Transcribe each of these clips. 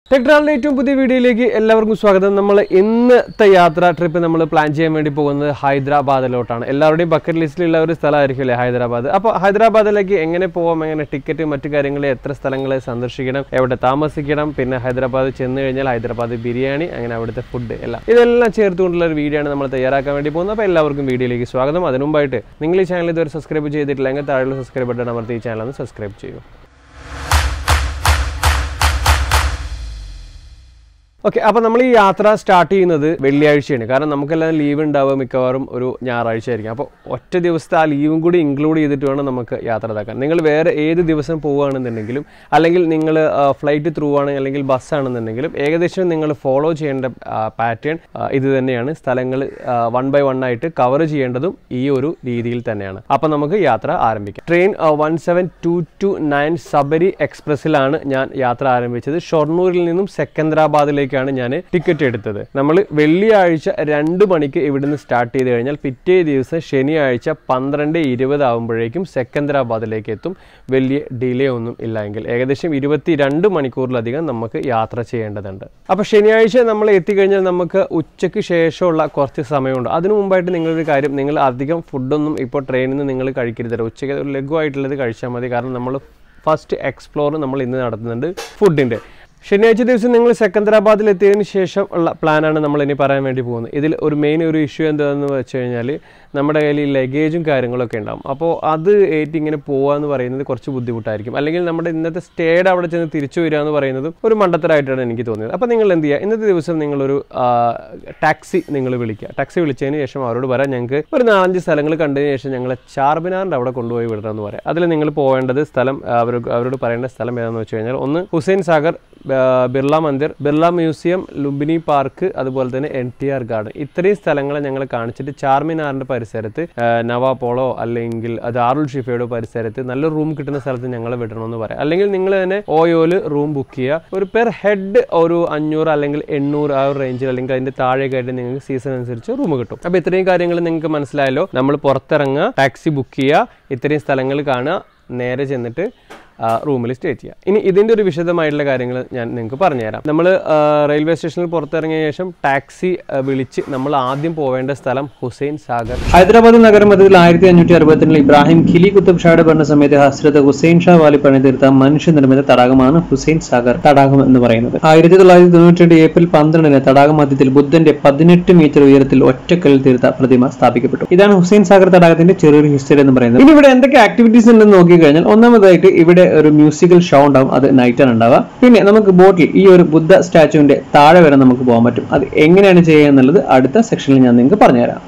ടെക്ട്രാളിൻ്റെ ഏറ്റവും പുതിയ വീഡിയോയിലേക്ക് എല്ലാവർക്കും സ്വാഗതം നമ്മൾ ഇന്നത്തെ യാത്രാ ട്രിപ്പ് നമ്മൾ പ്ലാൻ ചെയ്യാൻ വേണ്ടി പോകുന്നത് ഹൈദരാബാദിലോട്ടാണ് എല്ലാവരുടെയും ബക്കറ്റ് ലിസ്റ്റിലുള്ള ഒരു സ്ഥലമായിരിക്കും അല്ലേ ഹൈദരാബാദ് അപ്പോൾ ഹൈദരാബാദിലേക്ക് എങ്ങനെ പോകാം എങ്ങനെ ടിക്കറ്റ് മറ്റു കാര്യങ്ങൾ എത്ര സ്ഥലങ്ങൾ സന്ദർശിക്കണം എവിടെ താമസിക്കണം പിന്നെ ഹൈദരാബാദ് ചെന്ന് കഴിഞ്ഞാൽ ഹൈദരാബാദ് ബിരിയാണി അങ്ങനെ അവിടുത്തെ ഫുഡ് എല്ലാം ഇതെല്ലാം ചേർത്തുകൊണ്ടുള്ള ഒരു വീഡിയോ ആണ് നമ്മൾ തയ്യാറാക്കാൻ വേണ്ടി പോകുന്നത് അപ്പോൾ എല്ലാവർക്കും വീഡിയോയിലേക്ക് സ്വാഗതം അതിനു മുമ്പായിട്ട് നിങ്ങൾ ഈ ചാനൽ ഇതുവരെ സബ്സ്ക്രൈബ് ചെയ്തിട്ടില്ലെങ്കിൽ താഴെയുള്ള സബ്സ്ക്രൈബ് ബട്ടൺ അമർത്തി ഈ ചാനൽ ഒന്ന് സബ്സ്ക്രൈബ് ചെയ്യൂ ഓക്കെ അപ്പോൾ നമ്മൾ ഈ യാത്ര സ്റ്റാർട്ട് ചെയ്യുന്നത് വെള്ളിയാഴ്ചയാണ് കാരണം നമുക്കെല്ലാം ലീവ് ഉണ്ടാവുക മിക്കവാറും ഒരു ഞായറാഴ്ച ആയിരിക്കും അപ്പോൾ ഒറ്റ ദിവസത്തെ ആ ലീവും കൂടി ഇൻക്ലൂഡ് ചെയ്തിട്ട് വേണം നമുക്ക് യാത്ര ഇതാക്കാൻ നിങ്ങൾ വേറെ ഏത് ദിവസം പോവുകയാണെന്നുണ്ടെങ്കിലും അല്ലെങ്കിൽ നിങ്ങൾ ഫ്ലൈറ്റ് ത്രൂ ആണ് അല്ലെങ്കിൽ ബസ്സാണെന്നുണ്ടെങ്കിലും ഏകദേശം നിങ്ങൾ ഫോളോ ചെയ്യേണ്ട പാറ്റേൺ ഇത് തന്നെയാണ് സ്ഥലങ്ങൾ വൺ ബൈ വൺ ആയിട്ട് കവർ ചെയ്യേണ്ടതും ഈ ഒരു രീതിയിൽ തന്നെയാണ് അപ്പോൾ നമുക്ക് യാത്ര ആരംഭിക്കാം train one seven two two nine Sabari എക്സ്പ്രസ്സിലാണ് ഞാൻ യാത്ര ആരംഭിച്ചത് ഷൊർണൂരിൽ നിന്നും സെക്കന്ദരാബാദിലേക്കാണ് ഞാൻ ടിക്കറ്റ് എടുത്തത് നമ്മൾ വെള്ളിയാഴ്ച രണ്ട് മണിക്ക് ഇവിടുന്ന് സ്റ്റാർട്ട് ചെയ്ത് കഴിഞ്ഞാൽ പിറ്റേ ദിവസം ശനിയാഴ്ച പന്ത്രണ്ട് ഇരുപത് ആകുമ്പോഴേക്കും സെക്കന്ദരാബാദിലേക്ക് എത്തും വലിയ ഡിലേ ഒന്നും ഇല്ല എങ്കിൽ ഏകദേശം ഇരുപത്തി രണ്ട് മണിക്കൂറിലധികം നമുക്ക് യാത്ര ചെയ്യേണ്ടതുണ്ട് അപ്പോൾ ശനിയാഴ്ച നമ്മൾ എത്തിക്കഴിഞ്ഞാൽ നമുക്ക് ഉച്ചയ്ക്ക് ശേഷമുള്ള കുറച്ച് സമയമുണ്ട് അതിനു മുമ്പായിട്ട് നിങ്ങളൊരു കാര്യം നിങ്ങൾ അധികം ഫുഡൊന്നും ഇപ്പോൾ ട്രെയിനിൽ നിന്ന് നിങ്ങൾ കഴിക്കരുത് ഉച്ചയ്ക്ക് ഒരു ലഘുവായിട്ടുള്ളത് കഴിച്ചാൽ മതി കാരണം നമ്മൾ ഫസ്റ്റ് എക്സ്പ്ലോർ നമ്മൾ ഇന്ന് നടത്തുന്നുണ്ട് ഫുഡിൻ്റെ ശനിയാഴ്ച ദിവസം നിങ്ങൾ സെക്കന്ദരാബാദിൽ എത്തിയതിന് ശേഷം ഉള്ള പ്ലാനാണ് നമ്മൾ ഇനി പറയാൻ വേണ്ടി പോകുന്നത് ഇതിൽ ഒരു മെയിൻ ഒരു ഇഷ്യൂ എന്താണെന്ന് വെച്ച് കഴിഞ്ഞാൽ നമ്മുടെ കയ്യിൽ ഈ ലഗേജും കാര്യങ്ങളൊക്കെ ഉണ്ടാവും അപ്പോൾ അത് ഏറ്റി ഇങ്ങനെ പോകുക എന്ന് പറയുന്നത് കുറച്ച് ബുദ്ധിമുട്ടായിരിക്കും അല്ലെങ്കിൽ നമ്മുടെ ഇന്നത്തെ സ്റ്റേഡ് അവിടെ ചെന്ന് തിരിച്ചു വരിക എന്ന് പറയുന്നത് ഒരു മണ്ടത്തരമായിട്ടാണ് എനിക്ക് തോന്നിയത് അപ്പോൾ നിങ്ങൾ എന്ത് ചെയ്യുക ഇന്നത്തെ ദിവസം നിങ്ങളൊരു ടാക്സി നിങ്ങൾ വിളിക്കുക ടാക്സി വിളിച്ചതിന് ശേഷം അവരോട് പറയാം ഞങ്ങൾക്ക് ഒരു നാലഞ്ച് സ്ഥലങ്ങൾ കണ്ടതിന് ശേഷം ഞങ്ങളെ ചാർമിനാറിൻ്റെ അവിടെ കൊണ്ടുപോയി വിടണമെന്ന് പറയാം അതിൽ നിങ്ങൾ പോകേണ്ടത് സ്ഥലം അവർ അവരോട് പറയേണ്ട സ്ഥലം ഏതാണെന്ന് വെച്ച് കഴിഞ്ഞാൽ ഒന്ന് ഹുസൈൻ സാഗർ ബിർള മന്ദിർ ബിർള മ്യൂസിയം ലുംബിനി പാർക്ക് അതുപോലെ തന്നെ എൻ ടി ആർ ഗാർഡൻ ഇത്രയും സ്ഥലങ്ങളെ ഞങ്ങൾ കാണിച്ചിട്ട് ചാർമിനാറിന്റെ പരിസരത്ത് നവാപോളോ അല്ലെങ്കിൽ ദാറുൽ ഷിഫയുടെ പരിസരത്ത് നല്ല റൂം കിട്ടുന്ന സ്ഥലത്ത് ഞങ്ങൾ വിടണമെന്ന് പറയാം അല്ലെങ്കിൽ നിങ്ങൾ തന്നെ ഓയോയിൽ റൂം ബുക്ക് ചെയ്യുക ഒരു പെർ ഹെഡ് ഒരു അഞ്ഞൂറ് അല്ലെങ്കിൽ എണ്ണൂറ് ആ ഒരു റേഞ്ചിൽ അല്ലെങ്കിൽ അതിന്റെ താഴേക്കായിട്ട് നിങ്ങൾക്ക് സീസൺ അനുസരിച്ച് റൂം കിട്ടും അപ്പോൾ ഇത്രയും കാര്യങ്ങൾ നിങ്ങൾക്ക് മനസ്സിലായല്ലോ നമ്മൾ പുറത്തിറങ്ങുക ടാക്സി ബുക്ക് ചെയ്യുക ഇത്രയും സ്ഥലങ്ങൾ കാണുക നേരെ ചെന്നിട്ട് റൂമിൽ സ്റ്റേ ചെയ്യുക ഇനി ഇതിൻ്റെ ഒരു വിശദമായിട്ടുള്ള കാര്യങ്ങൾ ഞാൻ നിങ്ങൾക്ക് പറഞ്ഞുതരാം നമ്മൾ റെയിൽവേ സ്റ്റേഷനിൽ പുറത്തിറങ്ങിയ ശേഷം ടാക്സി വിളിച്ച് നമ്മൾ ആദ്യം പോവേണ്ട സ്ഥലം ഹുസൈൻ സാഗർ ഹൈദരാബാദ് നഗരമധ്യത്തിൽ ആയിരത്തി അഞ്ഞൂറ്റി അറുപത്തിരണ്ടിൽ ഇബ്രാഹിം ഖിലി കുത്തബ് ഷായുടെ ഭരണ സമയത്ത് ഹസ്രത്ത് ഹുസൈൻ ഷാ വാലി പണിതീർത്ത മനുഷ്യനിർമ്മിത തടാകമാണ് ഹുസൈൻ സാഗർ തടാകം എന്ന് പറയുന്നത് ആയിരത്തി തൊള്ളായിരത്തി തൊണ്ണൂറ്റി രണ്ട് ഏപ്രിൽ പന്ത്രണ്ടിന് തടാക മധ്യത്തിൽ ബുദ്ധന്റെ പതിനെട്ട് മീറ്റർ ഉയരത്തിൽ ഒറ്റക്കല്ലിൽ തീർത്ത പ്രതിമ സ്ഥാപിക്കപ്പെട്ടു ഇതാണ് ഹുസൈൻ സാഗർ തടാകത്തിന്റെ ചെറിയൊരു ഹിസ്റ്ററി എന്ന് പറയുന്നത് ഇനി ഇവിടെ എന്തൊക്കെ ആക്ടിവിറ്റീസ് ഉണ്ടെന്ന് നോക്കിക്കഴിഞ്ഞാൽ ഒന്നാമതായിട്ട് ഇവിടെ ഒരു മ്യൂസിക്കൽ ഷോ ഉണ്ടാവും അത് നൈറ്റ് ആണ് ഉണ്ടാവുക പിന്നെ നമുക്ക് ബോട്ടിൽ ഈ ഒരു ബുദ്ധ സ്റ്റാച്ചുവിന്റെ താഴെ വരെ നമുക്ക് പോകാൻ പറ്റും അത് എങ്ങനെയാണ് ചെയ്യുക എന്നുള്ളത് അടുത്ത സെക്ഷനിൽ ഞാൻ നിങ്ങൾക്ക് പറഞ്ഞുതരാം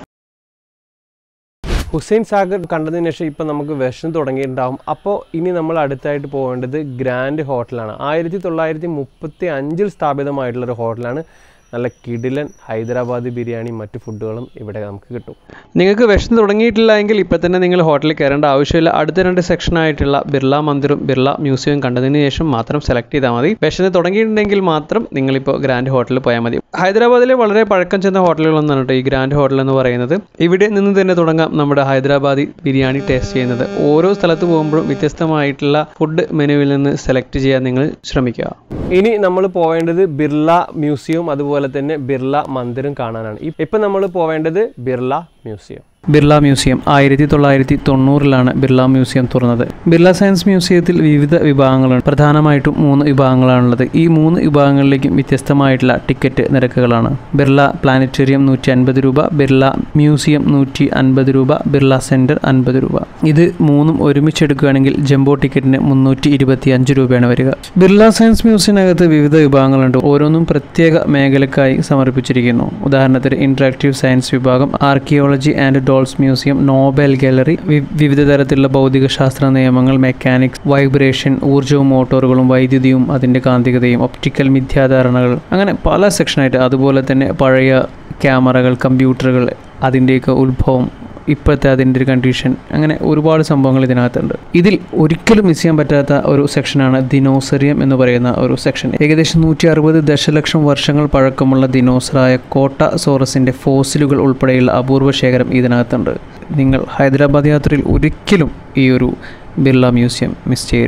ഹുസൈൻ സാഗർ കണ്ടതിന് ശേഷം ഇപ്പം നമുക്ക് വിഷം തുടങ്ങിയിട്ടുണ്ടാവും അപ്പോൾ ഇനി നമ്മൾ അടുത്തായിട്ട് പോകേണ്ടത് ഗ്രാൻഡ് ഹോട്ടലാണ് ആയിരത്തി തൊള്ളായിരത്തി മുപ്പത്തി അഞ്ചിൽ സ്ഥാപിതമായിട്ടുള്ളൊരു ഹോട്ടലാണ് നല്ല കിടിലൻ ഹൈദരാബാദ് ബിരിയാണി മറ്റു ഫുഡുകളും ഇവിടെ നമുക്ക് കിട്ടും നിങ്ങൾക്ക് വിഷം തുടങ്ങിയിട്ടില്ല എങ്കിൽ ഇപ്പം തന്നെ നിങ്ങൾ ഹോട്ടലിൽ കയറേണ്ട ആവശ്യമില്ല അടുത്ത രണ്ട് സെക്ഷനായിട്ടുള്ള ബിർള മന്ദിറും ബിർള മ്യൂസിയവും കണ്ടതിന് ശേഷം മാത്രം സെലക്ട് ചെയ്താൽ മതി വിശന്ന് തുടങ്ങിയിട്ടുണ്ടെങ്കിൽ മാത്രം നിങ്ങളിപ്പോൾ ഗ്രാൻഡ് ഹോട്ടലിൽ പോയാൽ മതി ഹൈദരാബാദിലെ വളരെ പഴക്കം ചെന്ന ഹോട്ടലുകളൊന്നാണ് കേട്ടോ ഈ ഗ്രാൻഡ് ഹോട്ടൽ എന്ന് പറയുന്നത് ഇവിടെ നിന്ന് തന്നെ തുടങ്ങാം നമ്മുടെ ഹൈദരാബാദി ബിരിയാണി ടേസ്റ്റ് ചെയ്യുന്നത് ഓരോ സ്ഥലത്ത് പോകുമ്പോഴും വ്യത്യസ്തമായിട്ടുള്ള ഫുഡ് മെനുവിൽ നിന്ന് സെലക്ട് ചെയ്യാൻ നിങ്ങൾ ശ്രമിക്കുക ഇനി നമ്മൾ പോവേണ്ടത് ബിർള മ്യൂസിയം അതുപോലെ തന്നെ ബിർള മന്ദിരം കാണാനാണ് ഇപ്പം നമ്മൾ പോവേണ്ടത് ബിർള മ്യൂസിയം ബിർള മ്യൂസിയം ആയിരത്തി തൊള്ളായിരത്തി തൊണ്ണൂറിലാണ് ബിർള മ്യൂസിയം തുറന്നത് ബിർള സയൻസ് മ്യൂസിയത്തിൽ വിവിധ വിഭാഗങ്ങളുണ്ട് പ്രധാനമായിട്ടും മൂന്ന് വിഭാഗങ്ങളാണുള്ളത് ഈ മൂന്ന് വിഭാഗങ്ങളിലേക്കും വ്യത്യസ്തമായിട്ടുള്ള ടിക്കറ്റ് നിരക്കുകളാണ് ബിർള പ്ലാനറ്റോറിയം നൂറ്റി അൻപത് രൂപ ബിർള മ്യൂസിയം നൂറ്റി അൻപത് രൂപ ബിർള സെൻറ്റർ അൻപത് രൂപ ഇത് മൂന്നും ഒരുമിച്ചെടുക്കുകയാണെങ്കിൽ ജംബോ ടിക്കറ്റിന് മുന്നൂറ്റി ഇരുപത്തി അഞ്ച് രൂപയാണ് വരിക ബിർള സയൻസ് മ്യൂസിയത്തിനകത്ത് വിവിധ വിഭാഗങ്ങളുണ്ട് ഓരോന്നും പ്രത്യേക മേഖലക്കായി സമർപ്പിച്ചിരിക്കുന്നു ഉദാഹരണത്തിന് ഇന്ററാക്റ്റീവ് സയൻസ് വിഭാഗം archaeology and dolls museum Nobel gallery വിവിധ തരത്തിലുള്ള ഭൗതികശാസ്ത്ര നിയമങ്ങൾ മെക്കാനിക്സ് വൈബ്രേഷൻ ഊർജ്ജവും മോട്ടോറുകളും വൈദ്യുതിയും അതിൻ്റെ കാന്തികതയും ഒപ്റ്റിക്കൽ മിഥ്യാധാരണകൾ അങ്ങനെ പല സെക്ഷനായിട്ട് അതുപോലെ തന്നെ പഴയ ക്യാമറകൾ കമ്പ്യൂട്ടറുകൾ അതിൻ്റെയൊക്കെ ഉത്ഭവം ഇപ്പോഴത്തെ അതിൻ്റെ ഒരു കണ്ടീഷൻ അങ്ങനെ ഒരുപാട് സംഭവങ്ങൾ ഇതിനകത്തുണ്ട് ഇതിൽ ഒരിക്കലും മിസ് ചെയ്യാൻ പറ്റാത്ത ഒരു സെക്ഷനാണ് ദിനോസറിയം എന്ന് പറയുന്ന ഒരു സെക്ഷൻ ഏകദേശം നൂറ്റി അറുപത് ദശലക്ഷം വർഷങ്ങൾ പഴക്കമുള്ള ദിനോസറായ കോട്ട സോറസിൻ്റെ ഫോസിലുകൾ ഉൾപ്പെടെയുള്ള അപൂർവ ശേഖരം ഇതിനകത്തുണ്ട് നിങ്ങൾ ഹൈദരാബാദ് യാത്രയിൽ ഒരിക്കലും ഈ ഒരു ബിർള മ്യൂസിയം മിസ് ചെയ്യരുത്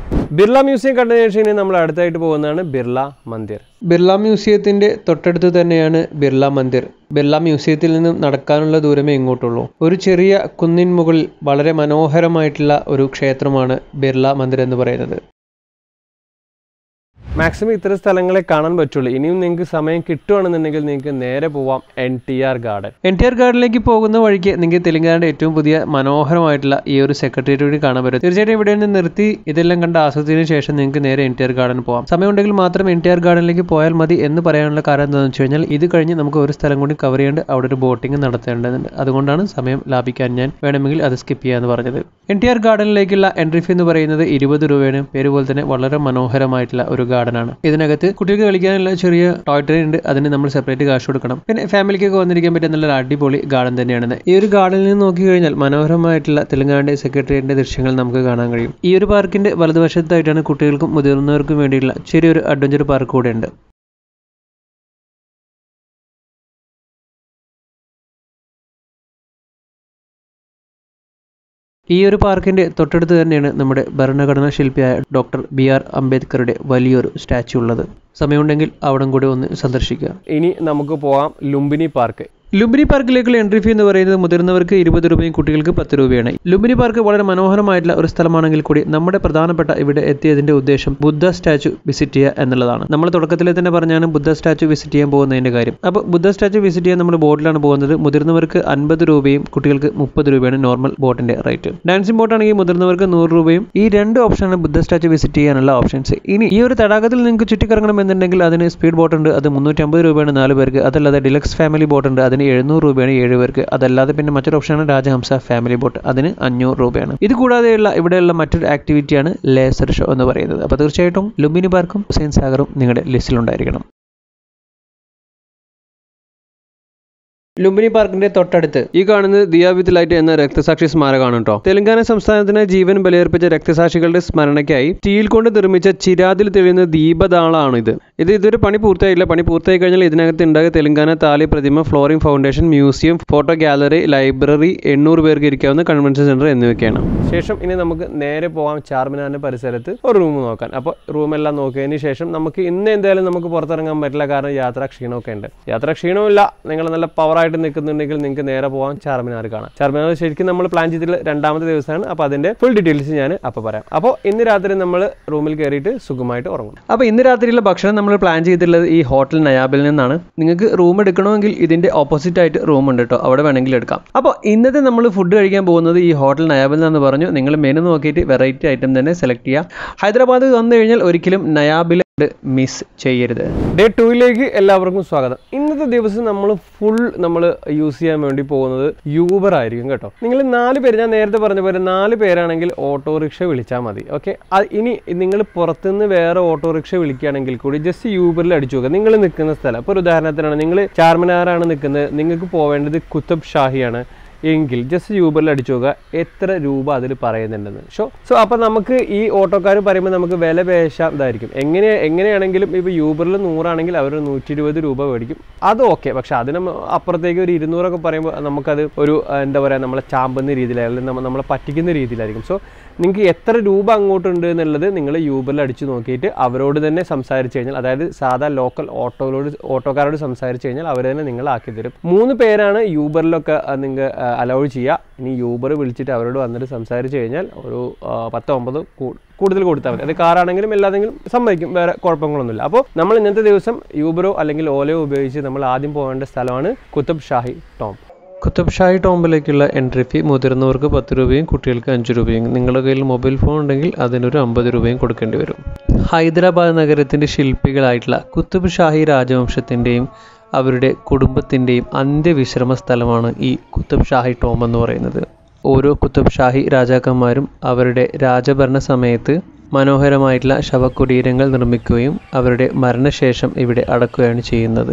ബിർള മ്യൂസിയം കണ്ടതിന് ശേഷം ഇനി നമ്മൾ അടുത്തായിട്ട് പോകുന്നതാണ് ബിർള മന്ദിർ ബിർള മ്യൂസിയത്തിന്റെ തൊട്ടടുത്ത് തന്നെയാണ് ബിർള മന്ദിർ ബിർള മ്യൂസിയത്തിൽ നിന്നും നടക്കാനുള്ള ദൂരമേ ഇങ്ങോട്ടുള്ളൂ ഒരു ചെറിയ കുന്നിൻ മുകളിൽ വളരെ മനോഹരമായിട്ടുള്ള ഒരു ക്ഷേത്രമാണ് ബിർള മന്ദിർ എന്ന് പറയുന്നത് മാക്സിമം ഇത്തരം സ്ഥലങ്ങളെ കാണാൻ പറ്റുള്ളൂ ഇനിയും നിങ്ങൾക്ക് സമയം കിട്ടുകയാണെന്നുണ്ടെങ്കിൽ നിങ്ങൾക്ക് നേരെ പോവാം N T R garden N T R ഗാർഡനിലേക്ക് പോകുന്ന വഴിക്ക് നിങ്ങൾക്ക് തെലങ്കാനയുടെ ഏറ്റവും പുതിയ മനോഹരമായിട്ടുള്ള ഈ ഒരു സെക്രട്ടേറിയറ്റ് കൂടി കാണാൻ പറ്റും തീർച്ചയായിട്ടും ഇവിടെ നിന്ന് നിർത്തി ഇതെല്ലാം കണ്ട് ആസ്വദിച്ചതിന് ശേഷം നിങ്ങൾക്ക് നേരെ എൻ ടി ആർ ഗാർഡൻ പോകാം സമയമുണ്ടെങ്കിൽ മാത്രം എൻ ടി ആർ ഗാർഡനിലേക്ക് പോയാൽ മതി എന്ന് പറയാനുള്ള കാരണം എന്താണെന്ന് വെച്ച് കഴിഞ്ഞാൽ ഇത് കഴിഞ്ഞ് നമുക്ക് ഒരു സ്ഥലം കൂടി കവർ ചെയ്യേണ്ട അവിടെ ഒരു ബോട്ടിംഗ് നടത്തേണ്ടതുണ്ട് അതുകൊണ്ടാണ് സമയം ലാഭിക്കാൻ ഞാൻ വേണമെങ്കിൽ അത് സ്കിപ്പ് ചെയ്യാമെന്ന് പറഞ്ഞത് എൻ ടി ആർ ഗാർഡനിലേക്കുള്ള എൻട്രി ഫീ എന്ന് പറയുന്നത് ഇരുപത് രൂപയാണ് പേര് പോലെ തന്നെ വളരെ മനോഹരമായിട്ടുള്ള ഒരു ഗാർഡനാണ് ഇതിനകത്ത് കുട്ടികൾക്ക് കളിക്കാനുള്ള ചെറിയ ടോയ് ട്രെയിൻ ഉണ്ട് അതിന് നമ്മൾ സെപ്പറേറ്റ് കാശ് കൊടുക്കണം പിന്നെ ഫാമിലിക്കൊക്കെ വന്നിരിക്കാൻ പറ്റിയ നല്ലൊരു അടിപൊളി ഗാർഡൻ തന്നെയാണ് ഈ ഒരു ഗാർഡനിൽ നിന്ന് നോക്കി കഴിഞ്ഞാൽ മനോഹരമായിട്ടുള്ള തെലങ്കാനയുടെ സെക്രട്ടേറിയറ്റിന്റെ ദൃശ്യങ്ങൾ നമുക്ക് കാണാൻ കഴിയും ഈ ഒരു പാർക്കിന്റെ വലതുവശത്തായിട്ടാണ് കുട്ടികൾക്കും മുതിർന്നവർക്കും വേണ്ടിയുള്ള ചെറിയൊരു അഡ്വഞ്ചർ പാർക്ക് കൂടെ ഉണ്ട് ഈ ഒരു പാർക്കിന്റെ തൊട്ടടുത്ത് തന്നെയാണ് നമ്മുടെ ഭരണഘടനാ ശില്പിയായ ഡോക്ടർ ബി ആർ അംബേദ്കറുടെ വലിയൊരു സ്റ്റാച്ചു ഉള്ളത് സമയമുണ്ടെങ്കിൽ അവിടം കൂടി ഒന്ന് സന്ദർശിക്കുക ഇനി നമുക്ക് പോവാം ലുംബിനി പാർക്ക് ലുംബിനി പാർക്കിലേക്കുള്ള എൻട്രി ഫീ എന്ന് പറയുന്നത് മുതിർന്നവർക്ക് ഇരുപത് രൂപയും കുട്ടികൾക്ക് പത്ത് രൂപയാണ് ലുംബിനി പാർക്ക് വളരെ മനോഹരമായിട്ടുള്ള ഒരു സ്ഥലമാണെങ്കിൽ കൂടി നമ്മുടെ പ്രധാനപ്പെട്ട ഇവിടെ എത്തിയതിന്റെ ഉദ്ദേശം ബുദ്ധ സ്റ്റാച്ചു വിസിറ്റ് ചെയ്യുക എന്നുള്ളതാണ് നമ്മൾ തുടക്കത്തിൽ തന്നെ പറഞ്ഞാണ് ബുദ്ധ സ്റ്റാച്ചു വിസിറ്റ് ചെയ്യാൻ പോകുന്നതിന്റെ കാര്യം അപ്പോൾ ബുദ്ധ സ്റ്റാച്ചു വിസിറ്റ് ചെയ്യാൻ നമ്മൾ ബോട്ടിലാണ് പോകുന്നത് മുതിർന്നവർക്ക് അൻപത് രൂപയും കുട്ടികൾക്ക് മുപ്പത് രൂപയാണ് നോർമൽ ബോട്ടിന്റെ റേറ്റ് ഡാൻസിംഗ് ബോട്ട് ആണെങ്കിൽ മുതിർന്നവർക്ക് നൂറ് രൂപയും ഈ രണ്ട് ഓപ്ഷനാണ് ബുദ്ധ സ്റ്റാച്ചു വിസിറ്റ് ചെയ്യാനുള്ള ഓപ്ഷൻസ് ഇനി ഈ ഒരു തടാകത്തിൽ നിങ്ങൾക്ക് ചുറ്റിക്കറങ്ങണം എന്നുണ്ടെങ്കിൽ അതിന് സ്പീഡ് ബോട്ട് ഉണ്ട് അത് മുന്നൂറ്റമ്പത് രൂപയാണ് നാല് പേർക്ക് അതല്ലാതെ ഡിലക്സ് ഫാമിലി ബോട്ട് ഉണ്ട് അതിന് എഴുന്നൂറ് രൂപയാണ് ഏഴ് പേർക്ക് അതല്ലാതെ പിന്നെ മറ്റൊരു ഓപ്ഷനാണ് രാജഹംസ ഫാമിലി ബോട്ട് അതിന് അഞ്ഞൂറ് രൂപയാണ് ഇത് കൂടാതെയുള്ള ഇവിടെയുള്ള മറ്റൊരു ആക്ടിവിറ്റിയാണ് ലേസർ ഷോ എന്ന് പറയുന്നത് അപ്പോൾ തീർച്ചയായിട്ടും ലുംബിനി പാർക്കും ഹുസൈൻ സാഗറും നിങ്ങളുടെ ലിസ്റ്റിലുണ്ടായിരിക്കണം ലുംബിനി പാർക്കിന്റെ തൊട്ടടുത്ത് ഈ കാണുന്നത് ദിയാവിത്ത് ലൈറ്റ് എന്ന രക്തസാക്ഷി സ്മാരകമാണ് കേട്ടോ തെലങ്കാന സംസ്ഥാനത്തിന് ജീവൻ ബലിയർപ്പിച്ച രക്തസാക്ഷികളുടെ സ്മരണയ്ക്കായി സ്റ്റീൽ കൊണ്ട് നിർമ്മിച്ച ചിരാതിൽ തെളിയുന്ന ദീപതാളാണ് ഇത് ഇത് ഇതൊരു പണി പൂർത്തിയായില്ല പണി പൂർത്തിയായി കഴിഞ്ഞാൽ ഇതിനകത്ത് ഉണ്ടാകുക തെലങ്കാന താലി പ്രതിമ flooring foundation museum photo gallery library എണ്ണൂറ് പേർക്ക് ഇരിക്കാവുന്ന കൺവെൻഷൻ സെന്റർ എന്നിവയൊക്കെയാണ് ശേഷം ഇനി നമുക്ക് നേരെ പോകാം ചാർമിനാറിന്റെ പരിസരത്ത് ഒരു റൂം നോക്കാൻ അപ്പോൾ റൂമെല്ലാം നോക്കിയതിന് ശേഷം നമുക്ക് ഇന്ന് എന്തായാലും നമുക്ക് പുറത്തിറങ്ങാൻ പറ്റില്ല കാരണം യാത്രാ ക്ഷീണമൊക്കെ ഉണ്ട് യാത്രാ ക്ഷീണമില്ല നിങ്ങൾ നല്ല പവറായിട്ട് നിൽക്കുന്നുണ്ടെങ്കിൽ നിങ്ങൾക്ക് നേരെ പോകാം ചാർമിനാർ കാണാം ചാർമിനാർ ശരിക്കും നമ്മൾ പ്ലാൻ ചെയ്തിട്ടുള്ള രണ്ടാമത്തെ ദിവസമാണ് അപ്പോൾ അതിന്റെ ഫുൾ ഡീറ്റെയിൽസ് ഞാൻ അപ്പോൾ പറയാം അപ്പോൾ ഇന്ന് രാത്രി നമ്മൾ റൂമിൽ കയറിയിട്ട് സുഖമായിട്ട് ഉറങ്ങും അപ്പോൾ ഇന്ന് രാത്രിയിലെ ഭക്ഷണം നമ്മൾ പ്ലാൻ ചെയ്തിട്ടുള്ളത് ഈ ഹോട്ടൽ നയാബിൽ നിന്നാണ് നിങ്ങൾക്ക് റൂം എടുക്കണമെങ്കിൽ ഇതിന്റെ ഓപ്പോസിറ്റ് ആയിട്ട് റൂം ഉണ്ട് കേട്ടോ അവിടെ വേണമെങ്കിൽ എടുക്കാം അപ്പോൾ ഇന്നത്തെ നമ്മൾ ഫുഡ് കഴിക്കാൻ പോകുന്നത് ഈ ഹോട്ടൽ നയാബിൽ നിന്നാണ് പറഞ്ഞു നിങ്ങൾ മെനു നോക്കിയിട്ട് വെറൈറ്റി ഐറ്റം തന്നെ സെലക്ട് ചെയ്യുക ഹൈദരാബാദ് വന്നു കഴിഞ്ഞാൽ ഒരിക്കലും നയാബിൽ മിസ് ചെയ്യരുത് ഡേ ടൂയിലേക്ക് എല്ലാവർക്കും സ്വാഗതം ഇന്നത്തെ ദിവസം നമ്മൾ ഫുൾ നമ്മൾ യൂസ് ചെയ്യാൻ വേണ്ടി പോകുന്നത് യൂബർ ആയിരിക്കും കേട്ടോ നിങ്ങൾ നാല് പേര് ഞാൻ നേരത്തെ പറഞ്ഞ പോലെ നാല് പേരാണെങ്കിൽ ഓട്ടോറിക്ഷ വിളിച്ചാൽ മതി ഓക്കെ ഇനി നിങ്ങൾ പുറത്തുനിന്ന് വേറെ ഓട്ടോറിക്ഷ വിളിക്കുകയാണെങ്കിൽ കൂടി ജസ്റ്റ് യൂബറിൽ അടിച്ചു നോക്കുക നിങ്ങൾ നിൽക്കുന്ന സ്ഥലം ഇപ്പോൾ ഒരു ഉദാഹരണത്തിനാണ് നിങ്ങൾ ചാർമിനാറാണ് നിൽക്കുന്നത് നിങ്ങൾക്ക് പോവേണ്ടത് കുത്തബ് ഷാഹിയാണ് എങ്കിൽ ജസ്റ്റ് യൂബറിൽ അടിച്ചു നോക്കുക എത്ര രൂപ അതിൽ പറയുന്നുണ്ടെന്ന് ഷോ സോ അപ്പോൾ നമുക്ക് ഈ ഓട്ടോക്കാർ പറയുമ്പോൾ നമുക്ക് വില പേശാം ഇതായിരിക്കും എങ്ങനെ എങ്ങനെയാണെങ്കിലും ഇപ്പോൾ യൂബറിൽ നൂറാണെങ്കിൽ അവർ നൂറ്റി ഇരുപത് രൂപ മേടിക്കും അത് ഓക്കെ പക്ഷെ അതിന് അപ്പുറത്തേക്ക് ഒരു ഇരുന്നൂറൊക്കെ പറയുമ്പോൾ നമുക്കത് ഒരു ആ, എന്താ പറയുക നമ്മളെ ചാമ്പുന്ന രീതിയിലായി അല്ലെങ്കിൽ നമ്മ- നമ്മളെ പറ്റിക്കുന്ന രീതിയിലായിരിക്കും സോ നിങ്ങൾക്ക് എത്ര രൂപ അങ്ങോട്ടുണ്ട് എന്നുള്ളത് നിങ്ങൾ യൂബറിൽ അടിച്ചു നോക്കിയിട്ട് അവരോട് തന്നെ സംസാരിച്ച് കഴിഞ്ഞാൽ അതായത് സാധാ ലോക്കൽ ഓട്ടോയിലോട് ഓട്ടോക്കാരോട് സംസാരിച്ച് കഴിഞ്ഞാൽ അവർ തന്നെ നിങ്ങൾ ആക്കി തരും മൂന്ന് പേരാണ് യൂബറിലൊക്കെ നിങ്ങൾ അലൗ ചെയ്യുക ഇനി യൂബർ വിളിച്ചിട്ട് അവരോട് വന്നിട്ട് സംസാരിച്ച് കഴിഞ്ഞാൽ ഒരു ആ, പത്തോ ഒമ്പതോ കൂ- കൂടുതൽ കൊടുത്താൽ മതി അത് കാറാണെങ്കിലും എല്ലാതെങ്കിലും സമ്മതിക്കും വേറെ കുഴപ്പങ്ങളൊന്നുമില്ല അപ്പോൾ നമ്മൾ ഇന്നത്തെ ദിവസം യൂബറോ അല്ലെങ്കിൽ ഓലയോ ഉപയോഗിച്ച് നമ്മൾ ആദ്യം പോകേണ്ട സ്ഥലമാണ് കുത്തബ് ഷാഹി ടോം കുത്തബ് ഷാഹി ടോംബിലേക്കുള്ള എൻട്രി ഫീ മുതിർന്നവർക്ക് പത്ത് രൂപയും കുട്ടികൾക്ക് അഞ്ച് രൂപയും നിങ്ങളുടെ കയ്യിൽ മൊബൈൽ ഫോൺ ഉണ്ടെങ്കിൽ അതിനൊരു അമ്പത് രൂപയും കൊടുക്കേണ്ടി വരും ഹൈദരാബാദ് നഗരത്തിൻ്റെ ശില്പികളായിട്ടുള്ള കുത്തബ് ഷാഹി രാജവംശത്തിൻ്റെയും അവരുടെ കുടുംബത്തിൻ്റെയും അന്ത്യവിശ്രമ സ്ഥലമാണ് ഈ കുത്തബ് ഷാഹി ടോം എന്ന് പറയുന്നത് ഓരോ കുത്തബ് ഷാഹി രാജാക്കന്മാരും അവരുടെ രാജഭരണ സമയത്ത് മനോഹരമായിട്ടുള്ള ശവകുടീരങ്ങൾ നിർമ്മിക്കുകയും അവരുടെ മരണശേഷം ഇവിടെ അടക്കുകയാണ് ചെയ്യുന്നത്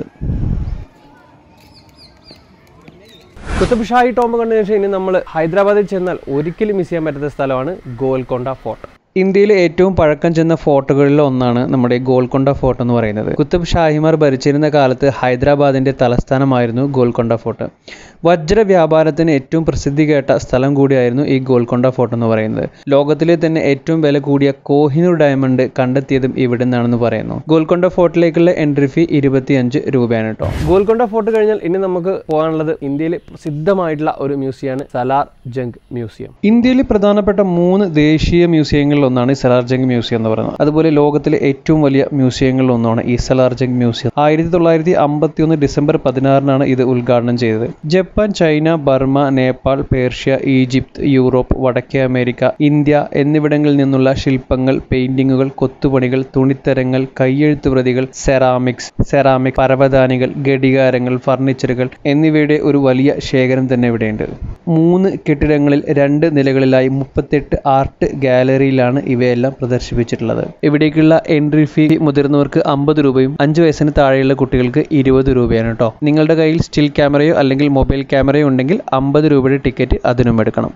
കുത്തബ് ഷാഹി ടോംബ് കണ്ടതിന് ശേഷം ഇനി നമ്മൾ ഹൈദരാബാദിൽ ചെന്നാൽ ഒരിക്കലും മിസ് ചെയ്യാൻ പറ്റാത്ത സ്ഥലമാണ് ഗോൽക്കൊണ്ട ഫോർട്ട് ഇന്ത്യയിലെ ഏറ്റവും പഴക്കം ചെന്ന ഫോർട്ടുകളിൽ ഒന്നാണ് നമ്മുടെ ഗോൽക്കൊണ്ട ഫോർട്ട് എന്ന് പറയുന്നത് കുത്തബ് ഷാഹിമാർ ഭരിച്ചിരുന്ന കാലത്ത് ഹൈദരാബാദിന്റെ തലസ്ഥാനമായിരുന്നു ഗോൽക്കൊണ്ട ഫോർട്ട് വജ്ര വ്യാപാരത്തിന് ഏറ്റവും പ്രസിദ്ധി കേട്ട സ്ഥലം കൂടിയായിരുന്നു ഈ ഗോൽക്കൊണ്ട ഫോർട്ട് എന്ന് പറയുന്നത് ലോകത്തിലെ തന്നെ ഏറ്റവും വില കൂടിയ കോഹിനൂർ ഡയമണ്ട് കണ്ടെത്തിയതും ഇവിടെ നിന്നാണെന്ന് പറയുന്നു ഗോൽക്കൊണ്ട ഫോർട്ടിലേക്കുള്ള എൻട്രി ഫീ ഇരുപത്തിയഞ്ച് രൂപയാണ് കേട്ടോ ഗോൽക്കൊണ്ട ഫോർട്ട് കഴിഞ്ഞാൽ ഇനി നമുക്ക് പോകാനുള്ളത് ഇന്ത്യയിലെ പ്രസിദ്ധമായിട്ടുള്ള ഒരു മ്യൂസിയമാണ് സലാർ ജംഗ് മ്യൂസിയം ഇന്ത്യയിൽ പ്രധാനപ്പെട്ട മൂന്ന് ദേശീയ മ്യൂസിയങ്ങളിൽ ഒന്നാണ് ഈ സലാർജംഗ് മ്യൂസിയം എന്ന് പറയുന്നത് അതുപോലെ ലോകത്തിലെ ഏറ്റവും വലിയ മ്യൂസിയങ്ങളിൽ ഒന്നാണ് ഈ സലാർജംഗ് മ്യൂസിയം ആയിരത്തി തൊള്ളായിരത്തി അമ്പത്തി ഒന്ന് ഡിസംബർ പതിനാറിനാണ് ഇത് ഉദ്ഘാടനം ചെയ്തത് Japan China Burma Nepal Persia Egypt Europe വടക്കേ അമേരിക്ക ഇന്ത്യ എന്നിവിടങ്ങളിൽ നിന്നുള്ള ശില്പങ്ങൾ പെയിന്റിങ്ങുകൾ കൊത്തുപണികൾ തുണിത്തരങ്ങൾ കയ്യെഴുത്ത് പ്രതികൾ സെറാമിക്സ് സെറാമിക് പരവതാനികൾ ഘടികാരങ്ങൾ ഫർണിച്ചറുകൾ എന്നിവയുടെ ഒരു വലിയ ശേഖരം തന്നെ ഇവിടെയുണ്ട് മൂന്ന് കെട്ടിടങ്ങളിൽ രണ്ട് നിലകളിലായി മുപ്പത്തെട്ട് ആർട്ട് ഗാലറിയിലാണ് ഇവയെല്ലാം പ്രദർശിപ്പിച്ചിട്ടുള്ളത് ഇവിടേക്കുള്ള എൻട്രി ഫീ മുതിർന്നവർക്ക് അമ്പത് രൂപയും അഞ്ച് വയസ്സിന് താഴെയുള്ള കുട്ടികൾക്ക് ഇരുപത് രൂപയാണ് കേട്ടോ നിങ്ങളുടെ കയ്യിൽ സ്റ്റിൽ ക്യാമറയോ അല്ലെങ്കിൽ മൊബൈൽ ക്യാമറയോ ഉണ്ടെങ്കിൽ അമ്പത് രൂപയുടെ ടിക്കറ്റ് അതിനും എടുക്കണം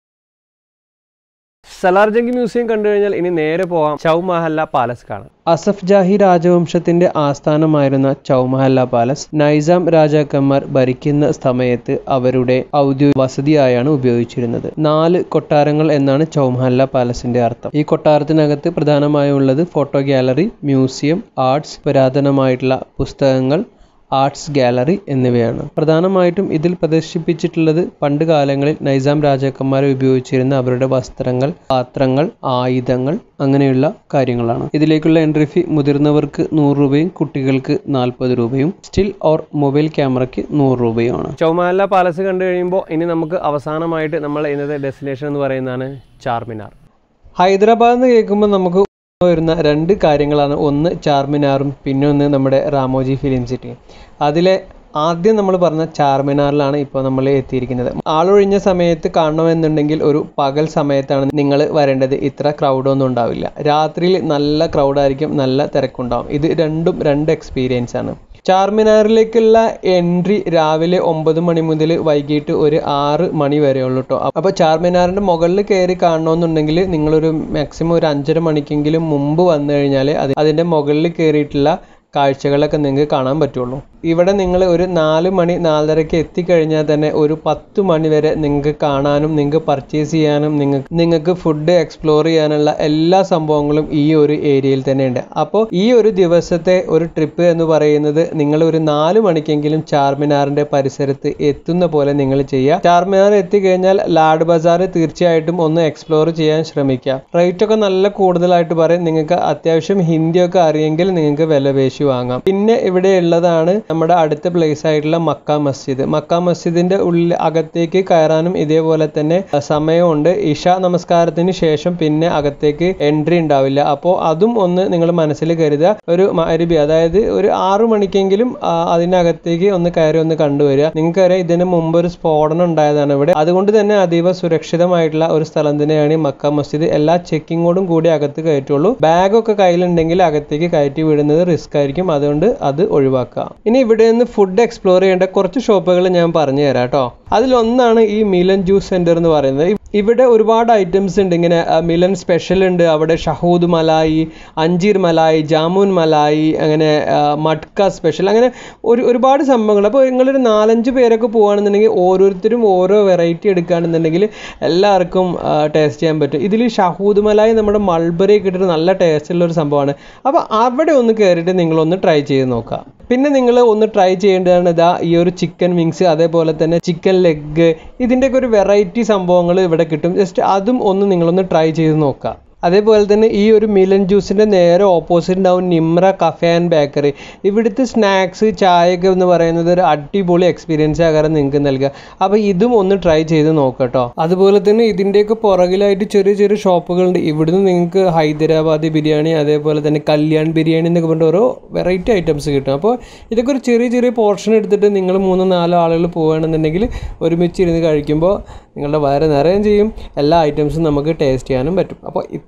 സലാർ ജംഗ് മ്യൂസിയം കണ്ടു കഴിഞ്ഞാൽ ഇനി നേരെ പോകാം ചൗമഹല്ല പാലസ് കാണാം അസഫ് ജാഹി രാജവംശത്തിന്റെ ആസ്ഥാനമായിരുന്ന ചൗമഹല്ല പാലസ് നൈസാം രാജാക്കന്മാർ ഭരിക്കുന്ന സമയത്ത് അവരുടെ ഔദ്യോഗിക വസതിയായാണ് ഉപയോഗിച്ചിരുന്നത് നാല് കൊട്ടാരങ്ങൾ എന്നാണ് ചൗമഹല്ല പാലസിന്റെ അർത്ഥം ഈ കൊട്ടാരത്തിനകത്ത് പ്രധാനമായും ഉള്ളത് ഫോട്ടോ ഗാലറി മ്യൂസിയം ആർട്സ് പുരാതനമായിട്ടുള്ള പുസ്തകങ്ങൾ ആർട്സ് ഗാലറി എന്നിവയാണ് പ്രധാനമായിട്ടും ഇതിൽ പ്രദർശിപ്പിച്ചിട്ടുള്ളത് പണ്ട് കാലങ്ങളിൽ നൈസാം രാജാക്കന്മാർ ഉപയോഗിച്ചിരുന്ന അവരുടെ വസ്ത്രങ്ങൾ പാത്രങ്ങൾ ആയുധങ്ങൾ അങ്ങനെയുള്ള കാര്യങ്ങളാണ് ഇതിലേക്കുള്ള എൻട്രി ഫീ മുതിർന്നവർക്ക് നൂറ് രൂപയും കുട്ടികൾക്ക് നാൽപ്പത് രൂപയും സ്റ്റിൽ ഓർ മൊബൈൽ ക്യാമറയ്ക്ക് നൂറ് രൂപയുമാണ് ചൗമഹല്ല പാലസ് കണ്ടു കഴിയുമ്പോൾ ഇനി നമുക്ക് അവസാനമായിട്ട് നമ്മൾ ഇന്നത്തെ ഡെസ്റ്റിനേഷൻ എന്ന് പറയുന്നതാണ് ചാർമിനാർ ഹൈദരാബാദ് എന്ന് കേൾക്കുമ്പോൾ നമുക്ക് വരുന്ന രണ്ട് കാര്യങ്ങളാണ് ഒന്ന് ചാർമിനാറും പിന്നെ ഒന്ന് നമ്മുടെ റാമോജി ഫിലിം സിറ്റി അതിലെ ആദ്യം നമ്മൾ പറഞ്ഞ ചാർമിനാറിലാണ് ഇപ്പോൾ നമ്മൾ എത്തിയിരിക്കുന്നത് ആളൊഴിഞ്ഞ സമയത്ത് കാണണമെന്നുണ്ടെങ്കിൽ ഒരു പകൽ സമയത്താണ് നിങ്ങൾ വരേണ്ടത് ഇത്ര ക്രൗഡൊന്നും ഉണ്ടാവില്ല രാത്രിയിൽ നല്ല ക്രൗഡായിരിക്കും നല്ല തിരക്കുണ്ടാവും ഇത് രണ്ടും രണ്ട് എക്സ്പീരിയൻസ് ആണ് ചാർമിനാറിലേക്കുള്ള എൻട്രി രാവിലെ ഒമ്പത് മണി മുതൽ വൈകിട്ട് ഒരു ആറ് മണി വരെ ഉള്ളൂ കേട്ടോ അപ്പോൾ ചാർമിനാറിൻ്റെ മുകളിൽ കയറി കാണണമെന്നുണ്ടെങ്കിൽ നിങ്ങളൊരു മാക്സിമം ഒരു അഞ്ചര മണിക്കെങ്കിലും മുമ്പ് വന്നു കഴിഞ്ഞാൽ അത് അതിൻ്റെ മുകളിൽ കയറിയിട്ടുള്ള കാഴ്ചകളൊക്കെ നിങ്ങൾക്ക് കാണാൻ പറ്റുള്ളൂ ഇവിടെ നിങ്ങൾ ഒരു നാല് മണി നാലരയ്ക്ക് എത്തിക്കഴിഞ്ഞാൽ തന്നെ ഒരു പത്ത് മണി വരെ നിങ്ങൾക്ക് കാണാനും നിങ്ങൾക്ക് പർച്ചേസ് ചെയ്യാനും നിങ്ങൾക്ക് നിങ്ങൾക്ക് ഫുഡ് എക്സ്പ്ലോർ ചെയ്യാനുള്ള എല്ലാ സംഭവങ്ങളും ഈ ഒരു ഏരിയയിൽ തന്നെ ഉണ്ട് അപ്പോൾ ഈ ഒരു ദിവസത്തെ ഒരു ട്രിപ്പ് എന്ന് പറയുന്നത് നിങ്ങൾ ഒരു നാല് മണിക്കെങ്കിലും ചാർമിനാറിന്റെ പരിസരത്ത് എത്തുന്ന പോലെ നിങ്ങൾ ചെയ്യുക ചാർമിനാർ എത്തിക്കഴിഞ്ഞാൽ ലാഡ് ബസാർ തീർച്ചയായിട്ടും ഒന്ന് എക്സ്പ്ലോർ ചെയ്യാൻ ശ്രമിക്കുക റേറ്റ് ഒക്കെ നല്ല കൂടുതലായിട്ട് പറയും നിങ്ങൾക്ക് അത്യാവശ്യം ഹിന്ദിയൊക്കെ അറിയെങ്കിൽ നിങ്ങൾക്ക് വില പേശി വാങ്ങാം പിന്നെ ഇവിടെ ഉള്ളതാണ് നമ്മുടെ അടുത്ത പ്ലേസ് ആയിട്ടുള്ള മക്ക മസ്ജിദ് മക്ക മസ്ജിദിന്റെ ഉള്ളിൽ അകത്തേക്ക് കയറാനും ഇതേപോലെ തന്നെ സമയമുണ്ട് ഇഷ നമസ്കാരത്തിന് ശേഷം പിന്നെ അകത്തേക്ക് എൻട്രി ഉണ്ടാവില്ല അപ്പോൾ അതും ഒന്ന് നിങ്ങൾ മനസ്സിൽ കരുതുക ഒരു മരുബി അതായത് ഒരു ആറു മണിക്കെങ്കിലും ആ, അതിനകത്തേക്ക് ഒന്ന് കയറി ഒന്ന് കണ്ടുവരിക നിങ്ങൾക്കറിയാം ഇതിന് മുമ്പ് ഒരു സ്ഫോടനം ഉണ്ടായതാണ് ഇവിടെ അതുകൊണ്ട് തന്നെ അതീവ സുരക്ഷിതമായിട്ടുള്ള ഒരു സ്ഥലം തന്നെയാണ് ഈ മക്ക മസ്ജിദ് എല്ലാ ചെക്കിങ്ങോടും കൂടി അകത്ത് കയറ്റുള്ളൂ ബാഗൊക്കെ കയ്യിലുണ്ടെങ്കിൽ അകത്തേക്ക് കയറ്റി വിടുന്നത് റിസ്ക് ആയിരിക്കും അതുകൊണ്ട് അത് ഒഴിവാക്കുക ഇനി ഇവിടെ നിന്ന് ഫുഡ് എക്സ്പ്ലോർ ചെയ്യേണ്ട കുറച്ച് ഷോപ്പുകൾ ഞാൻ പറഞ്ഞു തരാം കേട്ടോ അതിലൊന്നാണ് ഈ മിലൻ ജ്യൂസ് സെന്റർ എന്ന് പറയുന്നത് ഇവിടെ ഒരുപാട് ഐറ്റംസ് ഉണ്ട് ഇങ്ങനെ ആ, മിലൻ സ്പെഷ്യൽ ഉണ്ട് അവിടെ ഷഹൂദ് മലായി അഞ്ചീർ മലായി ജാമുൻ മലായി അങ്ങനെ ആ, മട്ക സ്പെഷ്യൽ അങ്ങനെ ഒരു ഒരുപാട് സംഭവങ്ങൾ അപ്പോൾ നിങ്ങളൊരു നാലഞ്ച് പേരൊക്കെ പോകുകയാണെന്നുണ്ടെങ്കിൽ ഓരോരുത്തരും ഓരോ വെറൈറ്റി എടുക്കുകയാണെന്നുണ്ടെങ്കിൽ എല്ലാവർക്കും ടേസ്റ്റ് ചെയ്യാൻ പറ്റും ഇതിൽ ഷഹൂദ് മലായി നമ്മുടെ മൾബറി കിട്ടിയിട്ട് നല്ല ടേസ്റ്റ് ഉള്ള ഒരു സംഭവമാണ് അപ്പോൾ അവിടെ ഒന്ന് കയറിയിട്ട് നിങ്ങളൊന്ന് ട്രൈ ചെയ്ത് നോക്കുക പിന്നെ നിങ്ങൾ ഒന്ന് ട്രൈ ചെയ്യേണ്ടതാണ് ഇതാ ഈ ഒരു ചിക്കൻ വിങ്സ് അതേപോലെ തന്നെ ചിക്കൻ ലെഗ് ഇതിൻ്റെയൊക്കെ ഒരു വെറൈറ്റി സംഭവങ്ങൾ ഇവിടെ കിട്ടും ജസ്റ്റ് അതും ഒന്ന് നിങ്ങളൊന്ന് ട്രൈ ചെയ്ത് നോക്കുക അതേപോലെ തന്നെ ഈ ഒരു മിലൻ ജ്യൂസിൻ്റെ നേരെ ഓപ്പോസിറ്റ് ഉണ്ടാവും നിമ്ര കഫേ ആൻഡ് ബേക്കറി ഇവിടുത്തെ സ്നാക്സ് ചായയൊക്കെ എന്ന് പറയുന്നത് ഒരു അടിപൊളി എക്സ്പീരിയൻസ് ആകാരം നിങ്ങൾക്ക് നൽകുക അപ്പോൾ ഇതും ഒന്ന് ട്രൈ ചെയ്ത് നോക്കട്ടോ അതുപോലെ തന്നെ ഇതിൻ്റെയൊക്കെ പുറകിലായിട്ട് ചെറിയ ചെറിയ ഷോപ്പുകളുണ്ട് ഇവിടുന്ന് നിങ്ങൾക്ക് ഹൈദരാബാദി ബിരിയാണി അതേപോലെ തന്നെ കല്യാൺ ബിരിയാണി എന്നൊക്കെ പറഞ്ഞിട്ട് ഓരോ വെറൈറ്റി ഐറ്റംസ് കിട്ടും അപ്പോൾ ഇതൊക്കെ ഒരു ചെറിയ ചെറിയ പോർഷൻ എടുത്തിട്ട് നിങ്ങൾ മൂന്നോ നാലോ ആളുകൾ പോവുകയാണെന്നുണ്ടെങ്കിൽ ഒരുമിച്ച് ഇരുന്ന് കഴിക്കുമ്പോൾ നിങ്ങളുടെ വയറ് നിറയും ചെയ്യും എല്ലാ ഐറ്റംസും നമുക്ക് ടേസ്റ്റ് ചെയ്യാനും പറ്റും അപ്പോൾ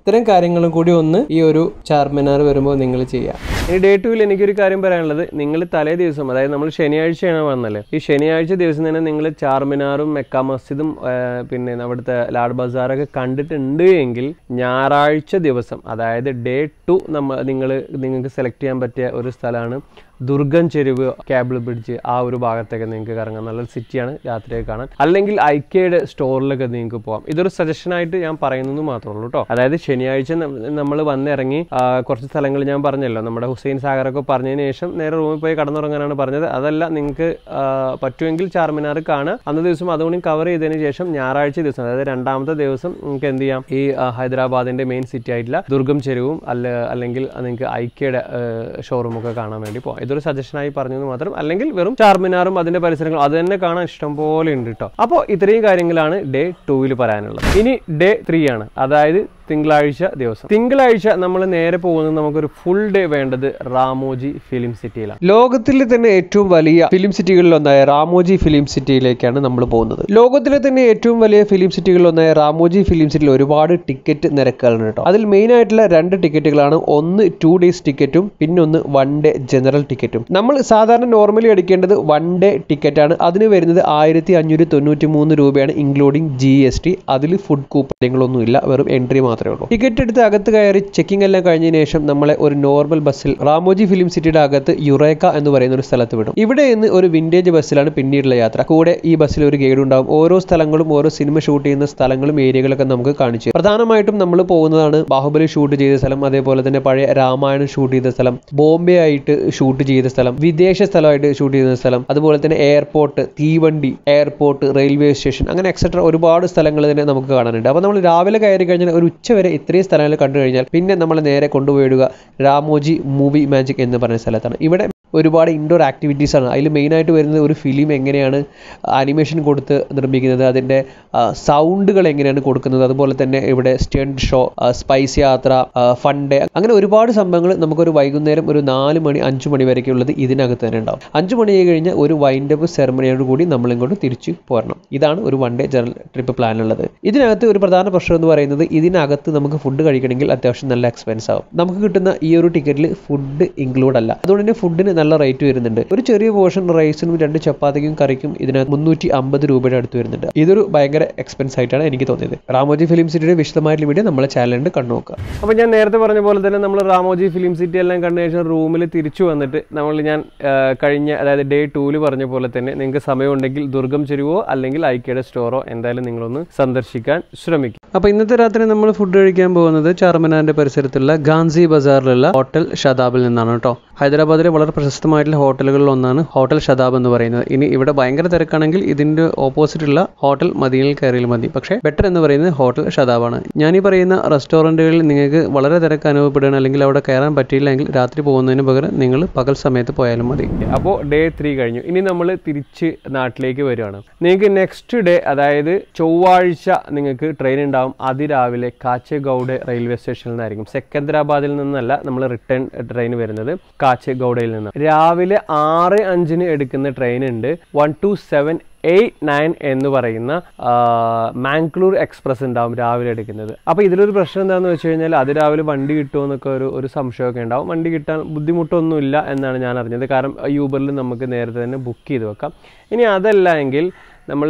ഇത്തരം കാര്യങ്ങളും കൂടി ഒന്ന് ഈ ഒരു ചാർമിനാർ വരുമ്പോൾ നിങ്ങൾ ചെയ്യാം ഇനി ഡേ ടൂവിൽ എനിക്കൊരു കാര്യം പറയാനുള്ളത് നിങ്ങൾ തലേ ദിവസം അതായത് നമ്മൾ ശനിയാഴ്ചയാണ് വന്നല്ലേ ഈ ശനിയാഴ്ച ദിവസം തന്നെ നിങ്ങൾ ചാർമിനാറും മെക്ക മസ്ജിദും ആ, പിന്നെ അവിടുത്തെ ലാഡ് ബസാറൊക്കെ കണ്ടിട്ടുണ്ട് എങ്കിൽ ഞായറാഴ്ച ദിവസം അതായത് ഡേ ടു നമ്മൾ നിങ്ങൾ നിങ്ങൾക്ക് സെലക്ട് ചെയ്യാൻ പറ്റിയ ഒരു സ്ഥലമാണ് ദുർഗം ചെരുവ് കേബിൾ ബ്രിഡ്ജ് ആ ഒരു ഭാഗത്തൊക്കെ നിങ്ങൾക്ക് കറങ്ങാം നല്ലൊരു സിറ്റിയാണ് രാത്രിയൊക്കെ കാണാൻ അല്ലെങ്കിൽ ഐക്യയുടെ സ്റ്റോറിലൊക്കെ നിങ്ങൾക്ക് പോകാം ഇതൊരു സജഷനായിട്ട് ഞാൻ പറയുന്നത് മാത്രമേ ഉള്ളൂ കേട്ടോ അതായത് ശനിയാഴ്ച നമ്മൾ വന്നിറങ്ങി ആ, കുറച്ച് സ്ഥലങ്ങൾ ഞാൻ പറഞ്ഞല്ലോ നമ്മുടെ ഹുസൈൻ സാഗറൊക്കെ പറഞ്ഞതിന് ശേഷം നേരെ റൂമിൽ പോയി കടന്നുറങ്ങാനാണ് പറഞ്ഞത് അതല്ല നിങ്ങൾക്ക് ആ, പറ്റുമെങ്കിൽ ചാർമിനാർ കാണുക അന്ന് ദിവസം അതുകൊണ്ട് കവർ ചെയ്തതിന് ശേഷം ഞായറാഴ്ച ദിവസം അതായത് രണ്ടാമത്തെ ദിവസം നിങ്ങൾക്ക് എന്ത് ചെയ്യാം ഈ ആ, ഹൈദരാബാദിന്റെ മെയിൻ സിറ്റി ആയിട്ടുള്ള ദുർഗം ചെരുവും അല്ല അല്ലെങ്കിൽ നിങ്ങൾക്ക് ഐക്യയുടെ ഷോറൂം ഒക്കെ കാണാൻ വേണ്ടി പോകാം ഇതൊരു സജഷനായി പറഞ്ഞത് മാത്രം അല്ലെങ്കിൽ വെറും ചാർമിനാറും അതിന്റെ പരിസരങ്ങളും അത് തന്നെ കാണാൻ ഇഷ്ടം പോലെ ഉണ്ട് കേട്ടോ അപ്പോൾ ഇത്രയും കാര്യങ്ങളാണ് ഡേ ടൂവിൽ പറയാനുള്ളത് ഇനി ഡേ ത്രീ ആണ് അതായത് തിങ്കളാഴ്ച ദിവസം തിങ്കളാഴ്ച നമ്മൾ നേരെ പോകുന്നത് നമുക്കൊരു ഫുൾ ഡേ വേണ്ടത് റാമോജി ഫിലിം സിറ്റിയിലാണ് ലോകത്തിലെ തന്നെ ഏറ്റവും വലിയ ഫിലിം സിറ്റികളിൽ ഒന്നായ റാമോജി ഫിലിം സിറ്റിയിലേക്കാണ് നമ്മൾ പോകുന്നത് ലോകത്തിലെ തന്നെ ഏറ്റവും വലിയ ഫിലിം സിറ്റികളിൽ ഒന്നായ റാമോജി ഫിലിം സിറ്റിയിൽ ഒരുപാട് ടിക്കറ്റ് നിരക്കുകളുണ്ട് കേട്ടോ അതിൽ മെയിൻ ആയിട്ടുള്ള രണ്ട് ടിക്കറ്റുകളാണ് ഒന്ന് ടു ഡേയ്സ് ടിക്കറ്റും പിന്നെ ഒന്ന് വൺ ഡേ ജനറൽ ടിക്കറ്റും നമ്മൾ സാധാരണ നോർമലി അടിക്കേണ്ടത് വൺ ഡേ ടിക്കറ്റ് ആണ് അതിന് വരുന്നത് ആയിരത്തി അഞ്ഞൂറ്റി തൊണ്ണൂറ്റി മൂന്ന് രൂപയാണ് ഇൻക്ലൂഡിങ് ജി എസ് ടി അതിൽ ഫുഡ് കൂപ്പണങ്ങളൊന്നും ഇല്ല വെറും എൻട്രി മാത്രമേ ഉള്ളൂ ടിക്കറ്റ് എടുത്ത് അകത്ത് കയറി ചെക്കിംഗ് എല്ലാം കഴിഞ്ഞതിന് ശേഷം നമ്മളെ ഒരു നോർമൽ ബസ്സിൽ റാമോജി ഫിലിം സിറ്റിയുടെ അകത്ത് യുറേക്ക എന്ന് പറയുന്ന ഒരു സ്ഥലത്ത് വിടും ഇവിടെ നിന്ന് ഒരു വിന്റേജ് ബസ്സിലാണ് പിന്നീടുള്ള യാത്ര കൂടെ ഈ ബസ്സിൽ ഒരു ഗൈഡ് ഉണ്ടാവും ഓരോ സ്ഥലങ്ങളും ഓരോ സിനിമ ഷൂട്ട് ചെയ്യുന്ന സ്ഥലങ്ങളും ഏരിയകളൊക്കെ നമുക്ക് കാണിച്ചു തരും. പ്രധാനമായിട്ടും നമ്മൾ പോകുന്നതാണ് ബാഹുബലി ഷൂട്ട് ചെയ്ത സ്ഥലം അതേപോലെ തന്നെ പഴയ രാമായണം ഷൂട്ട് ചെയ്ത സ്ഥലം ബോംബെ ആയിട്ട് ഷൂട്ട് ചെയ്ത സ്ഥലം വിദേശ സ്ഥലമായിട്ട് ഷൂട്ട് ചെയ്യുന്ന സ്ഥലം അതുപോലെ തന്നെ എയർപോർട്ട് തീവണ്ടി എയർപോർട്ട് റെയിൽവേ സ്റ്റേഷൻ അങ്ങനെ എക്സെട്ര ഒരുപാട് സ്ഥലങ്ങൾ തന്നെ നമുക്ക് കാണാനുണ്ട് അപ്പോൾ നമ്മൾ രാവിലെ കയറി കഴിഞ്ഞാൽ ഒരു ഉച്ച വരെ ഇത്രയും സ്ഥലങ്ങൾ കണ്ടു കഴിഞ്ഞാൽ പിന്നെ നമ്മൾ നേരെ കൊണ്ടുപോയിടുക രാമോജി മൂവി മാജിക് എന്ന് പറയുന്ന സ്ഥലത്താണ് ഇവിടെ ഒരുപാട് ഇൻഡോർ ആക്ടിവിറ്റീസ് ആണ് അതിൽ മെയിനായിട്ട് വരുന്നത് ഒരു ഫിലിം എങ്ങനെയാണ് അനിമേഷൻ കൊടുത്ത് നിർമ്മിക്കുന്നത് അതിൻ്റെ സൗണ്ടുകൾ എങ്ങനെയാണ് കൊടുക്കുന്നത് അതുപോലെ തന്നെ ഇവിടെ സ്റ്റണ്ട് ഷോ സ്പൈസ് യാത്ര ഫൺ ഡേ അങ്ങനെ ഒരുപാട് സംഭവങ്ങൾ നമുക്കൊരു വൈകുന്നേരം ഒരു നാല് മണി അഞ്ച് മണി വരെയൊക്കെയുള്ളത് ഇതിനകത്ത് തന്നെ ഉണ്ടാവും അഞ്ച് മണി ആയി കഴിഞ്ഞാൽ ഒരു വൈൻഡപ്പ് സെറമണിയോട് കൂടി നമ്മൾ ഇങ്ങോട്ട് തിരിച്ചു പോരണം ഇതാണ് ഒരു one day general trip plan ഉള്ളത് ഇതിനകത്ത് ഒരു പ്രധാന പ്രശ്നം എന്ന് പറയുന്നത് ഇതിനകത്ത് നമുക്ക് ഫുഡ് കഴിക്കണമെങ്കിൽ അത്യാവശ്യം നല്ല എക്സ്പെൻസ് ആവും നമുക്ക് കിട്ടുന്ന ഈ ഒരു ടിക്കറ്റിൽ ഫുഡ് ഇൻക്ലൂഡ് അല്ല അതുകൊണ്ട് തന്നെ ഫുഡിന് നല്ല റേറ്റ് വരുന്നുണ്ട് ഒരു ചെറിയ പോർഷൻ റൈസിനും രണ്ട് ചപ്പാത്തിക്കും കറിക്കും ഇതിനകത്ത് മുന്നൂറ്റി അമ്പത് രൂപയുടെ അടുത്ത് വരുന്നുണ്ട് ഇതൊരു ഭയങ്കര എക്സ്പെൻസ് ആയിട്ടാണ് എനിക്ക് തോന്നിയത് റാമോജി ഫിലിം സിറ്റിയുടെ വിശദമായിട്ടുള്ള വീഡിയോ നമ്മളെ ചാനലിൽ കണ്ടു നോക്കുക അപ്പോൾ ഞാൻ നേരത്തെ പറഞ്ഞ പോലെ തന്നെ നമ്മൾ റാമോജി ഫിലിം സിറ്റി എല്ലാം കണ്ട ശേഷം റൂമിൽ തിരിച്ചു വന്നിട്ട് നമ്മൾ ഞാൻ ആ, കഴിഞ്ഞ അതായത് ഡേ ടൂല് പറഞ്ഞ പോലെ തന്നെ നിങ്ങൾക്ക് സമയമുണ്ടെങ്കിൽ ദുർഗം ചെരുവോ അല്ലെങ്കിൽ ഐക്യയുടെ സ്റ്റോറോ എന്തായാലും നിങ്ങളൊന്ന് സന്ദർശിക്കാൻ ശ്രമിക്കും അപ്പോൾ ഇന്നത്തെ രാത്രി നമ്മൾ ഫുഡ് കഴിക്കാൻ പോകുന്നത് ചാർമിനാറിന്റെ പരിസരത്തുള്ള ഗാന്ധി ബസാറിലുള്ള ഹോട്ടൽ ഷതാബിൽ നിന്നാണ് കേട്ടോ ഹൈദരാബാദിലെ വളരെ പ്രശസ്തമായിട്ടുള്ള ഹോട്ടലുകളിൽ ഒന്നാണ് ഹോട്ടൽ ഷതാബ് എന്ന് പറയുന്നത് ഇനി ഇവിടെ ഭയങ്കര തിരക്കാണെങ്കിൽ ഇതിന്റെ ഓപ്പോസിറ്റ് ഉള്ള ഹോട്ടൽ മദീനയിൽ കയറിയാൽ മതി പക്ഷേ ബെറ്റർ എന്ന് പറയുന്നത് ഹോട്ടൽ ഷതാബാണ് ഞാൻ ഈ പറയുന്ന റെസ്റ്റോറൻറ്റുകളിൽ നിങ്ങൾക്ക് വളരെ തിരക്ക് അനുഭവപ്പെടുകയാണ് അല്ലെങ്കിൽ അവിടെ കയറാൻ പറ്റിയില്ലെങ്കിൽ രാത്രി പോകുന്നതിന് പകരം നിങ്ങൾ പകൽ സമയത്ത് പോയാലും മതി അപ്പോൾ ഡേ ത്രീ കഴിഞ്ഞു ഇനി നമ്മൾ തിരിച്ച് നാട്ടിലേക്ക് വരികയാണ് നിങ്ങൾക്ക് നെക്സ്റ്റ് ഡേ അതായത് ചൊവ്വാഴ്ച നിങ്ങൾക്ക് ട്രെയിൻ ഉണ്ടാവും അതിരാവിലെ കാച്ചഗൌഡ് റെയിൽവേ സ്റ്റേഷനിൽ നിന്നായിരിക്കും സെക്കന്ദരാബാദിൽ നിന്നല്ല നമ്മൾ റിട്ടേൺ ട്രെയിൻ വരുന്നത് കാച്ചഗൌഡയിൽ നിന്ന് രാവിലെ ആറ് അഞ്ചിന് എടുക്കുന്ന ട്രെയിൻ ഉണ്ട് one two seven eight nine എന്ന് പറയുന്ന ആ, മാംഗ്ലൂർ എക്സ്പ്രസ് ഉണ്ടാവും രാവിലെ എടുക്കുന്നത് അപ്പോൾ ഇതിലൊരു പ്രശ്നം എന്താണെന്ന് വെച്ച് കഴിഞ്ഞാൽ അത് രാവിലെ വണ്ടി കിട്ടുമോ എന്നൊക്കെ ഒരു ഒരു സംശയമൊക്കെ ഉണ്ടാവും വണ്ടി കിട്ടാൻ ബുദ്ധിമുട്ടൊന്നുമില്ല എന്നാണ് ഞാൻ അറിഞ്ഞത് കാരണം യൂബറിൽ നമുക്ക് നേരത്തെ തന്നെ ബുക്ക് ചെയ്ത് വെക്കാം ഇനി അതല്ല എങ്കിൽ നമ്മൾ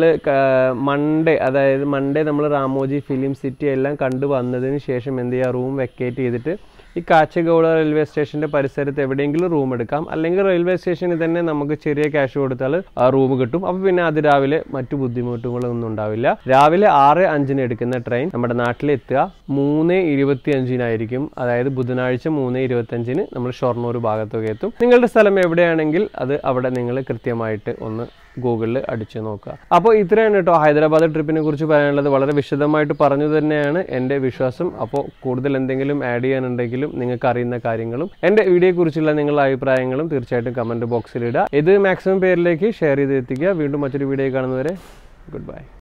മൺഡേ അതായത് മൺഡേ നമ്മൾ റാമോജി ഫിലിം സിറ്റി എല്ലാം കണ്ടു വന്നതിന് ശേഷം എന്ത് ചെയ്യുക റൂം വെക്കേറ്റ് ചെയ്തിട്ട് ഈ കാച്ചഗൌഡ റെയിൽവേ സ്റ്റേഷന്റെ പരിസരത്ത് എവിടെയെങ്കിലും റൂം എടുക്കാം അല്ലെങ്കിൽ റെയിൽവേ സ്റ്റേഷനിൽ തന്നെ നമുക്ക് ചെറിയ ക്യാഷ് കൊടുത്താൽ ആ റൂം കിട്ടും അപ്പോൾ പിന്നെ അത് രാവിലെ മറ്റു ബുദ്ധിമുട്ടുകളൊന്നും ഉണ്ടാവില്ല രാവിലെ ആറ് അഞ്ചിന് എടുക്കുന്ന ട്രെയിൻ നമ്മുടെ നാട്ടിലെത്തുക മൂന്ന് ഇരുപത്തി അഞ്ചിനായിരിക്കും അതായത് ബുധനാഴ്ച മൂന്ന് ഇരുപത്തഞ്ചിന് നമ്മൾ ഷൊർണൂർ ഭാഗത്തൊക്കെ എത്തും നിങ്ങളുടെ സ്ഥലം എവിടെയാണെങ്കിൽ അത് അവിടെ നിങ്ങൾ കൃത്യമായിട്ട് ഒന്ന് ഗൂഗിളിൽ അടിച്ചു നോക്കുക അപ്പോൾ ഇത്രയാണ് കേട്ടോ ഹൈദരാബാദ് ട്രിപ്പിനെ കുറിച്ച് പറയാനുള്ളത് വളരെ വിശദമായിട്ട് പറഞ്ഞു തന്നെയാണ് എൻ്റെ വിശ്വാസം അപ്പോൾ കൂടുതൽ എന്തെങ്കിലും ആഡ് ചെയ്യാനുണ്ടെങ്കിലും നിങ്ങൾക്ക് അറിയുന്ന കാര്യങ്ങളും എൻ്റെ വീഡിയോയെക്കുറിച്ചുള്ള നിങ്ങളുടെ അഭിപ്രായങ്ങളും തീർച്ചയായിട്ടും കമൻറ്റ് ബോക്സിൽ ഇടുക ഇത് മാക്സിമം പേരിലേക്ക് ഷെയർ ചെയ്ത് എത്തിക്കുക വീണ്ടും മറ്റൊരു വീഡിയോ കാണുന്നവരെ ഗുഡ് ബൈ